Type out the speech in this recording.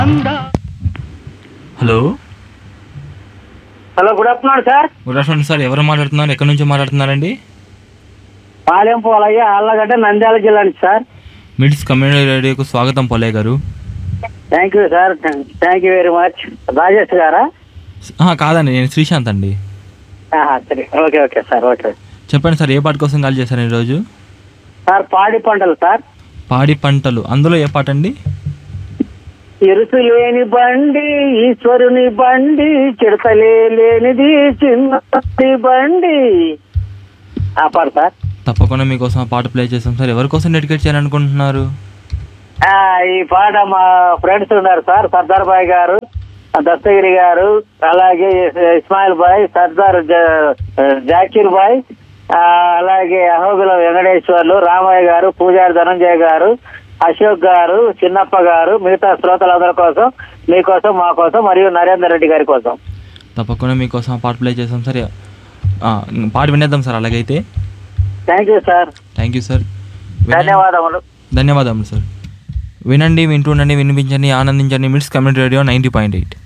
hello hello good afternoon sir good afternoon sir ఎవరు మాట్లాడుతున్నారు ఎక్కడి నుంచి మాట్లాడుతున్నారండి పాలెం పోలయ్య ఆళ్ళగడ్డ నంద్యాల జిల్లా నుంచి సార్ మిడ్స్ కమ్యూనిటీ రేడియోకు స్వాగతం Polayya garu thank you sir thank you very much Rajesh గారా ఆ, కాదండి నేను శ్రీశాంత్ అండి ఆహా, సరే ఓకే ఓకే సార్ ఓకే చెప్పండి సార్ ఏ పాట కోసం కాల్ చేశారు ఈరోజు సార్ పాడి పంటలు సార్ పాడి పంటలు అందులో ఏ పాట అండి ఇరుసు లేని బండి ఈశ్వరుని బండి చిడతలే లేనిది చిన్న బండి ఆ పాట సార్ తప్పకుండా మీకోసం ఆ పాట ప్లే చేస్తాం సార్ ఎవరి కోసం డెడికేట్ చేయాలనుకుంటున్నారు ఆ, ఈ పాట మా ఫ్రెండ్స్ ఉన్నారు సార్ సర్దార్ బాయ్ గారు ఆ దస్తగిరి గారు అలాగే ఇస్మాయిల్ బాయ్ సర్దార్ జా- జాకీర్ బాయ్ ఆ, అలాగే అహోబిల వెంకటేశ్వర్లు రామయ్య గారు పూజారి ధనంజయ గారు అశోక్ గారు చిన్నప్ప గారు మిగతా శ్రోతలందరి కోసం మీకోసం మా కోసం మరియు నరేందర్ రెడ్డి గారి కోసం తప్పకుండా మీకోసం ఆ పాట ప్లే చేస్తాం సార్ ఆ, పాట వినేద్దాం సార్ అలాగైతే thank you sir thank you sir ధన్యవాదములు ధన్యవాదములు సార్ వినండి వింటుండండి వినిపించండి ఆనందించండి Mids community radio ninety point eight